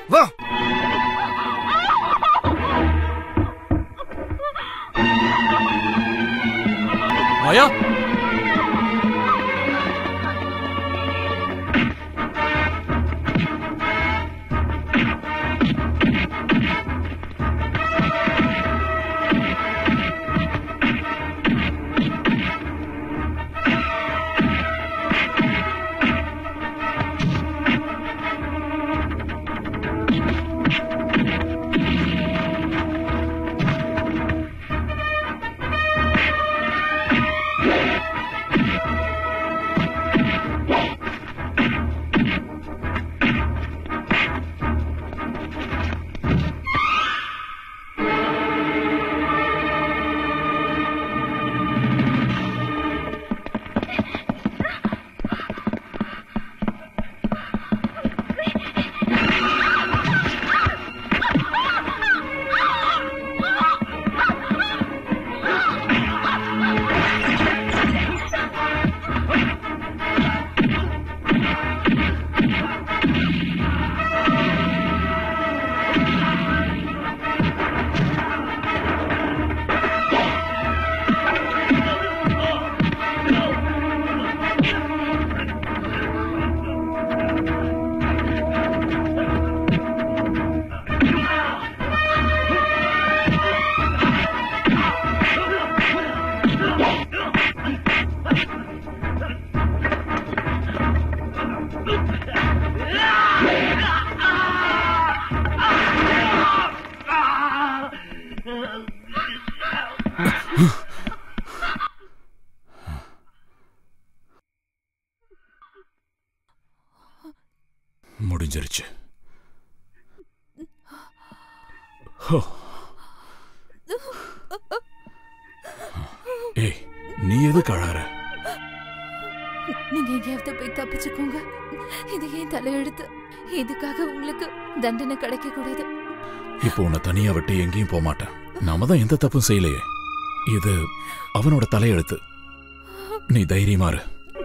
வா மாயா முடிஞ்சிருச்சு ஹோ. ஏய் நீ எதுக்கு அழற நீங்க எங்கேயாவது போய் தப்பிச்சுக்கோங்க இது ஏன் தலையெழுத்து இதுக்காக உங்களுக்கு தண்டனை கிடைக்க கூடாது இப்போ உன்னை தனியா விட்டு எங்கேயும் போக மாட்டேன் நாம தான் எந்த தப்பும் செய்யலையே இது அவனோட தலையெழுத்து நீ தைரியமா இரு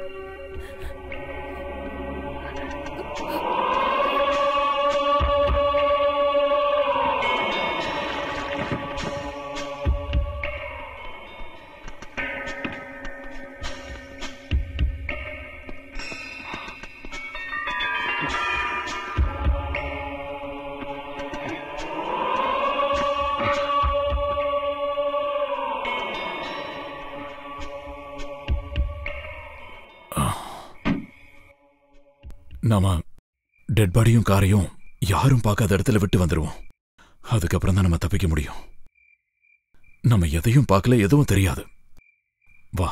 நாம டெட் பாடியும் காரையும் யாரும் பார்க்காத இடத்துல விட்டு வந்துருவோம் அதுக்கப்புறம் தான் நம்ம தப்பிக்க முடியும் நம்ம எதையும் பார்க்கல எதுவும் தெரியாது வா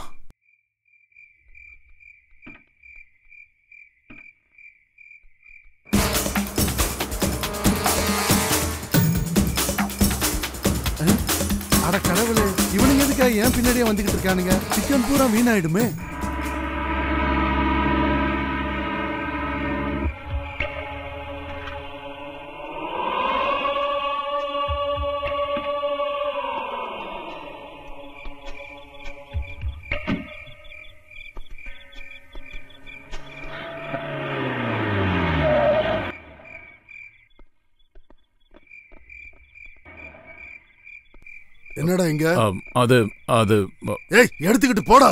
அட கடவுளே இவனுங்க எதுக்கா ஏன் பின்னாடியே வந்துகிட்டு இருக்கானுங்க சிக்கன் பூரா வீணாயிடுமே என்னடா இங்க அம், அது அது அ, ஏய் எடுத்துக்கிட்டு போடா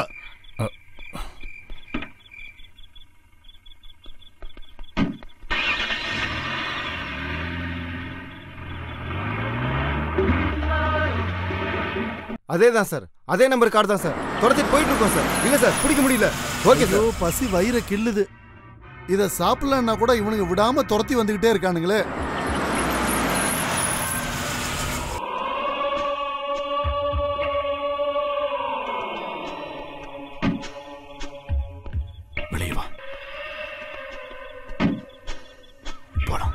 அதே தான் சார் அதே நம்பர் கார்டு தான் சார் துரத்திட்டு போயிட்டு இருக்கோம் சார் இல்ல சார் பிடிக்க முடியல ஓகே ஐயோ சார் பசி வயிற கிள்ளுது இத சாப்பிடலன்னா கூட இவனுங்க விடாம துரத்தி வந்துகிட்டே இருக்கானுங்களே வெளியே வா போலாம்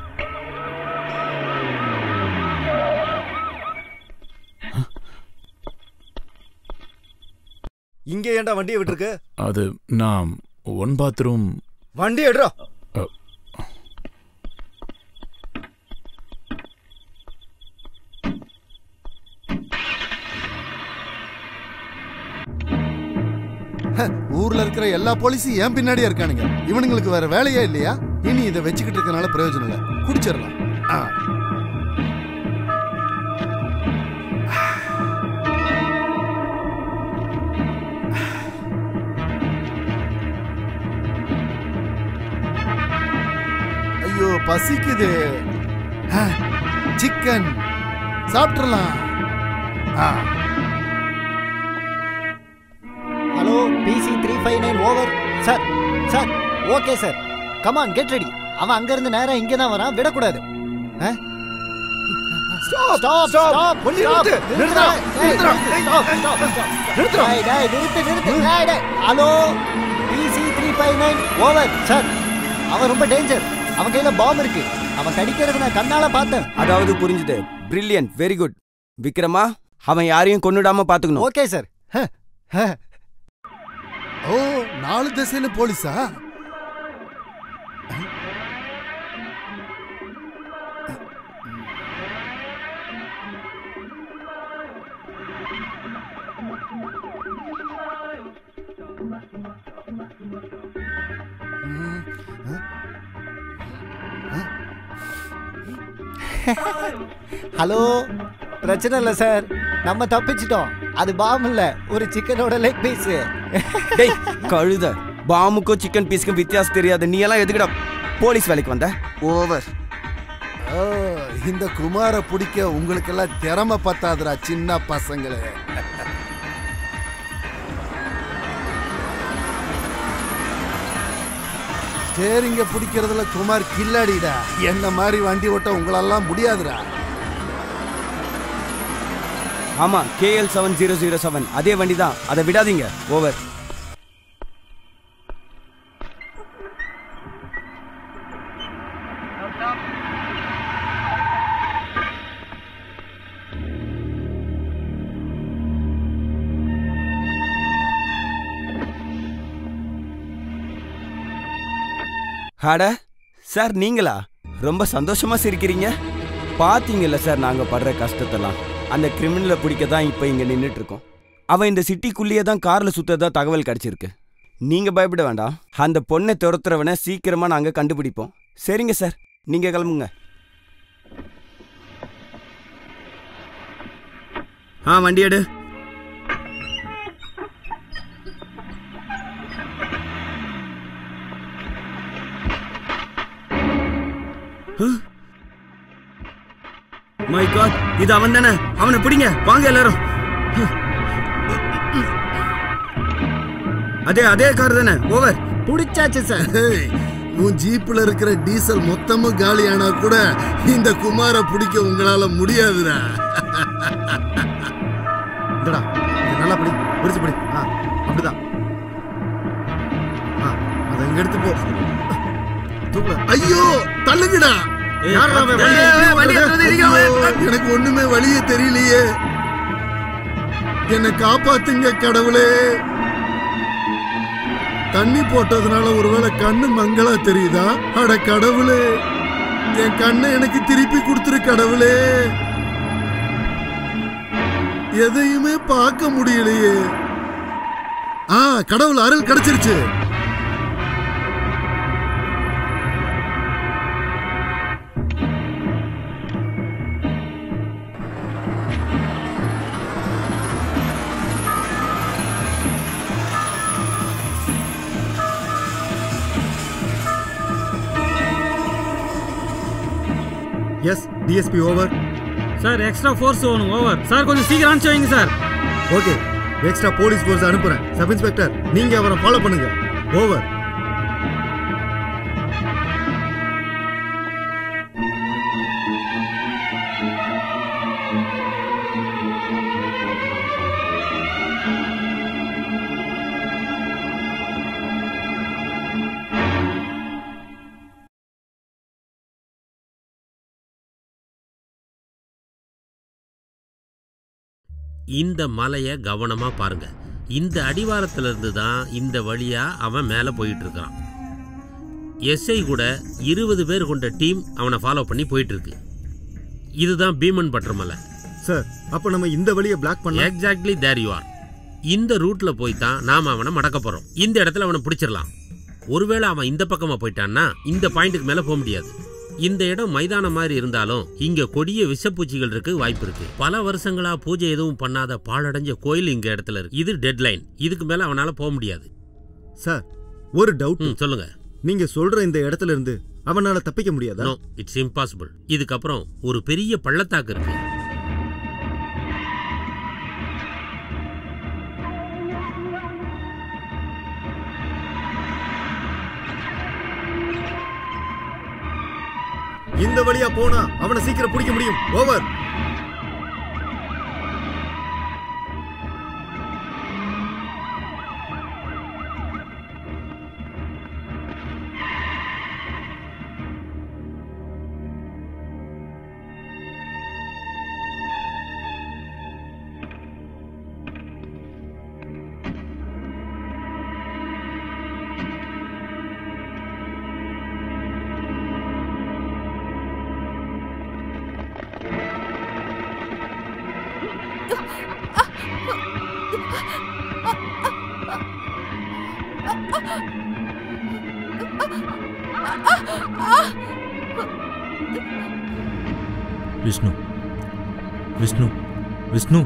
இங்கே ஏன்டா வண்டியை விட்டுருக்கு அது நான் ஒன் பாத்ரூம் வண்டி எடுறா ஊர்ல இருக்கிற எல்லா போலீஸும் ஏன் பின்னாடியே இருக்கானுங்க இவனுங்களுக்கு வேற வேலையே இல்லையா இனி இதை வச்சுக்கிட்டு இருக்கனால பிரயோஜனம் இல்லை குடிச்சிடலாம் ஆ. ஐயோ பசிக்குது ஆ, சிக்கன் சாப்பிட்றலாம் ஆ hello PC three five nine over sir sir okay sir come on get ready அவன் அங்கிருந்து நேரா இங்கே தான் வரான் விடக்கூடாது ஸ்டாப் ஸ்டாப் ஸ்டாப் வண்டி நிறுத்து. நிறுத்துடா. நிறுத்துடா. நிறுத்துடா. நிறுத்து நிறுத்து டேய், டேய். Hello PC three five nine over sir அவன் ரொம்ப டேஞ்சர் அவன் கையில பாம் இருக்கு அவன் கடிக்கிறது நான் கண்ணால பார்த்தேன் அதாவது புரிஞ்சுது பிரில்லியன்ட் வெரி குட் விக்ரமா அவன் யாரையும் கொன்னுடாம பாத்துக்கணும் ஓகே சார் ஓ நாலு திசையில போலீஸா ஹலோ பிரச்சனை இல்லை சார் நம்ம தப்பிச்சிட்டோம் அது பாம் இல்ல ஒரு சிக்கனோட லெக் பீஸ் டேய் கழுத பாமுக்கும் சிக்கன் பீஸ்க்கும் வித்தியாசம் தெரியாது நீ எல்லாம் எதுக்குடா போலீஸ் வேலைக்கு வந்த ஓவர் ஓ, இந்த குமார பிடிக்க உங்களுக்கெல்லாம் திறமை பத்தாதுடா சின்ன பசங்களே ஸ்டேரிங்க பிடிக்கிறதுல குமார் கில்லாடிடா என்ன மாதிரி வண்டி ஓட்ட உங்களெல்லாம் முடியாதுடா ஆமா KL seven zero zero seven அதே வண்டி தான் அதை விடாதீங்க ஓவர் அட சார் நீங்களா ரொம்ப சந்தோஷமா சிரிக்கிறீங்க பாத்தீங்கல்ல சார் நாங்க படுற கஷ்டத்தெல்லாம் அந்த கிரிமினலை பிடிக்க தான் இப்போ இங்க நின்றுட்டு இருக்கோம் அவன் இந்த சிட்டிக்குள்ளேயே தான் கார்ல சுத்ததா தகவல் கிடைச்சிருக்கு நீங்க பயப்பட வேண்டாம் அந்த பொண்ணை துரத்துறவனை சீக்கிரமா நாங்க கண்டுபிடிப்போம் சரிங்க சார் நீங்க கிளம்புங்க ஆ வண்டி எடு மை காட் இது அவன் தானே அவனை பிடிங்க வாங்க எல்லாரும் அதே அதே கார் தானே ஓவர் பிடிச்சாச்சு சார் ஏய், உன் ஜீப்ல இருக்கிற டீசல் மொத்தமும் காலியானா கூட இந்த குமார பிடிக்க உங்களால முடியாதுடா இந்தடா இது நல்லா படி பிடிச்சு படி ஆ அப்படிதான் ஆ அதை இங்க எடுத்து போ தூக்கல ஐயோ தள்ளுங்கடா யார்றா அவன்? வண்டி ஏய், வண்டி எடுத்து ஐயோ, எனக்கு ஒண்ணுமே வழியே தெரியலையே என்னை காப்பாத்துங்க கடவுளே தண்ணி போட்டதுனால ஒருவேளை கண்ணு மங்களா தெரியுதா அட கடவுளே என் கண்ணை எனக்கு திருப்பி கொடுத்துரு கடவுளே எதையுமே பார்க்க முடியலையே ஆ கடவுள் அருள் கிடைச்சிருச்சு yes DSP over sir extra force வேணும் ஓவர் சார் கொஞ்சம் சீக்கிரம் அனுப்பிச்சு வைங்க sir okay extra police force அனுப்புறேன் சப் இன்ஸ்பெக்டர் நீங்க அவரை ஃபாலோ பண்ணுங்க ஓவர் இந்த மலையை கவனமா பாருங்க இந்த அடிவாரத்துல இருந்து தான் இந்த வழியா அவன் மேலே போயிட்டு இருக்கான் எஸ்ஐ கூட இருபது பேர் கொண்ட டீம் அவனை ஃபாலோ பண்ணி போயிட்டு இருக்கு இதுதான் பீமன் பட்டர் மலை சார் அப்ப நம்ம இந்த வழியை பிளாக் பண்ணலாம் எக்ஸாக்ட்லி தேர் யூ ஆர் இந்த ரூட்ல போய் தான் நாம அவனை மடக்க போறோம் இந்த இடத்துல அவனை பிடிச்சிடலாம் ஒருவேளை அவன் இந்த பக்கமா போயிட்டான்னா இந்த பாயிண்ட்டுக்கு மேல போக முடியாது இந்த இடம் மைதானம் மாதிரி இருந்தாலும் இங்க கொடிய விஷப்பூச்சிகள் இருக்கு வாய்ப்பு இருக்கு பல வருஷங்களா பூஜை எதுவும் பண்ணாத பாழடைஞ்ச கோயில் இங்க இடத்துல இருக்கு இது டெட்லைன் இதுக்கு மேல அவனால போக முடியாது சார் ஒரு டவுட் ம், சொல்லுங்க நீங்க சொல்ற இந்த இடத்துல இருந்து அவனால தப்பிக்க முடியாதா நோ இட்ஸ் இம்பாசிபிள் இதுக்கப்புறம் ஒரு பெரிய பள்ளத்தாக்கு இருக்கு இந்த வழியா போனா அவனை சீக்கிரம் பிடிக்க முடியும் ஓவர் விஷ்ணு விஷ்ணு விஷ்ணு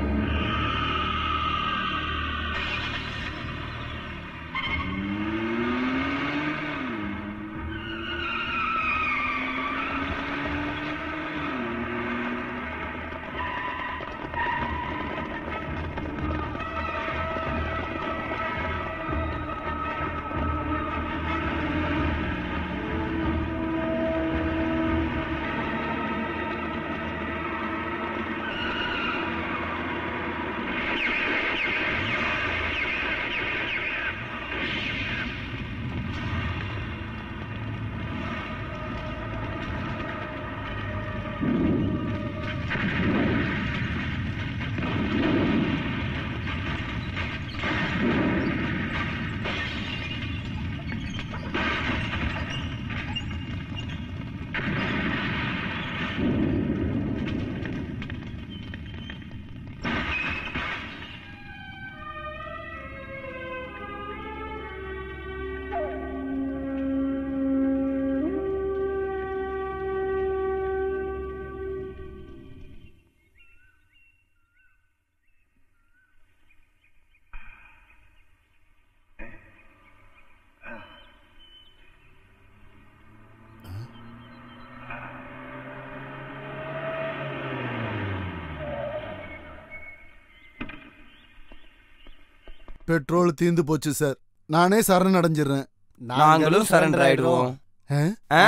பெட்ரோல் தீந்து போச்சு சார் நானே சரண் அடைஞ்சிடுறேன் நாங்களும் சரண்டர் ஆயிடுவோம் ஆ? ஆ.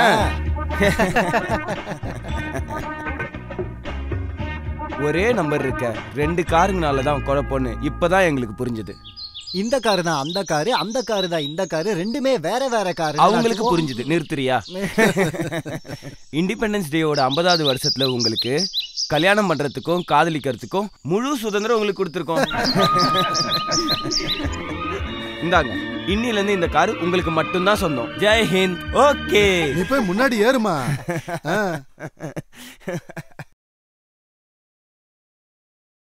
ஒரே நம்பர் இருக்க ரெண்டு காருங்கனால தான் குழப்பம்னு இப்பதான் எங்களுக்கு புரிஞ்சது இந்த காரு தான் அந்த காரு அந்த காரு தான் இந்த காரு ரெண்டுமே வேற வேற காரு அவங்களுக்கு புரிஞ்சுது நிறுத்துறியா இண்டிபெண்டன்ஸ் டேயோட ஐம்பதாவது வருஷத்துல உங்களுக்கு கல்யாணம் பண்றதுக்கும் காதலிக்கிறதுக்கும் முழு சுதந்திரம் உங்களுக்கு கொடுத்துருக்கோம் இந்தாங்க இன்னில இருந்து இந்த கார் உங்களுக்கு மட்டும்தான் சொந்தம் ஜெய் ஹிந்த் ஓகே நீ போய் முன்னாடி ஏறுமா ஆ.